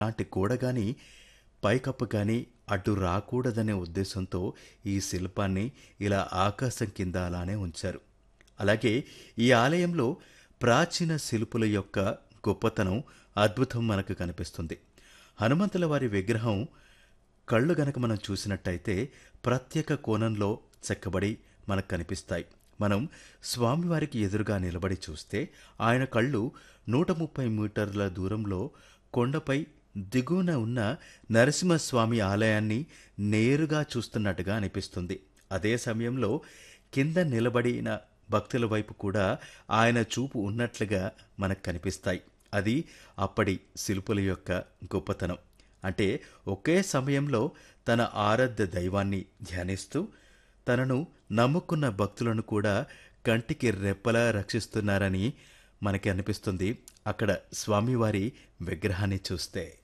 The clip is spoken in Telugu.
లాంటి గోడ గాని పైకప్పు కానీ అడ్డు రాకూడదనే ఉద్దేశంతో ఈ శిల్పాన్ని ఇలా ఆకాశం కింద అలానే ఉంచారు అలాగే ఈ ఆలయంలో ప్రాచీన శిల్పుల యొక్క గొప్పతనం అద్భుతం మనకు కనిపిస్తుంది హనుమంతుల వారి విగ్రహం కళ్ళు గనక మనం చూసినట్టయితే ప్రత్యేక కోణంలో చెక్కబడి మనకు కనిపిస్తాయి మనం స్వామివారికి ఎదురుగా నిలబడి చూస్తే ఆయన కళ్ళు నూట ముప్పై మీటర్ల దూరంలో కొండపై దిగువన ఉన్న నరసింహస్వామి ఆలయాన్ని నేరుగా చూస్తున్నట్టుగా అనిపిస్తుంది అదే సమయంలో కింద నిలబడిన భక్తుల వైపు కూడా ఆయన చూపు ఉన్నట్లుగా మనకు కనిపిస్తాయి అది అప్పటి శిల్పుల యొక్క గొప్పతనం అంటే ఒకే సమయంలో తన ఆరాధ్య దైవాన్ని ధ్యానిస్తూ తనను నమ్ముకున్న భక్తులను కూడా కంటికి రెప్పలా రక్షిస్తున్నారని మనకి అనిపిస్తుంది అక్కడ స్వామివారి విగ్రహాన్ని చూస్తే